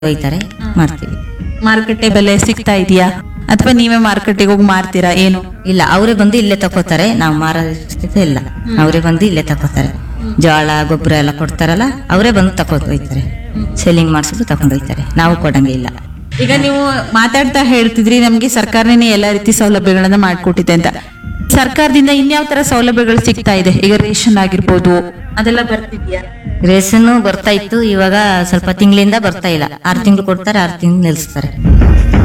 ಒಯ್ತಾರೆ ಮಾಡ್ತೀವಿ ಮಾರುಕಟ್ಟೆ ಬೆಲೆ ಸಿಗ್ತಾ ಇದೆಯಾ ಅಥವಾ ನೀವೇ ಮಾರುಕಟ್ಟೆಗೆ ಹೋಗಿ ಮಾರ್ತೀರಾ ಏನು ಇಲ್ಲ ಅವರೇ ಬಂದು ಇಲ್ಲೇ ತಗೋತಾರೆ ನಾವು ಮಾರೋ ಸ್ಥಿತಿ ಇಲ್ಲ ಅವರೇ ಬಂದು ಇಲ್ಲೇ ತಗೋತಾರೆ ಜೋಳ ಗೊಬ್ಬರ ಎಲ್ಲ ಕೊಡ್ತಾರಲ್ಲ ಅವರೇ ಬಂದು ತಗೊಂಡು ಹೋಯ್ತಾರೆ ಸೆಲ್ಲಿಂಗ್ ಮಾಡಿಸಿದ್ರು ತಗೊಂಡು ಹೋಯ್ತಾರೆ ನಾವು ಕೊಡಂಗೆ ಇಲ್ಲ ಈಗ ನೀವು ಮಾತಾಡ್ತಾ ಹೇಳ್ತಿದ್ರಿ ನಮ್ಗೆ ಸರ್ಕಾರನೇ ಎಲ್ಲಾ ರೀತಿ ಸೌಲಭ್ಯಗಳನ್ನ ಮಾಡ್ಕೊಟ್ಟಿದೆ ಅಂತ ಸರ್ಕಾರದಿಂದ ಇನ್ಯಾವ ತರ ಸೌಲಭ್ಯಗಳು ಸಿಗ್ತಾ ಇದೆ ಈಗ ರೇಷನ್ ಆಗಿರ್ಬೋದು ಅದೆಲ್ಲ ಬರ್ತಿದ್ಯಾ ರೇಷನ್ನು ಬರ್ತಾ ಇತ್ತು ಇವಾಗ ಸ್ವಲ್ಪ ತಿಂಗಳಿಂದ ಬರ್ತಾ ಇಲ್ಲ ಆರು ತಿಂಗಳು ಕೊಡ್ತಾರೆ ಆರು ತಿಂಗಳು ನಿಲ್ಲಿಸ್ತಾರೆ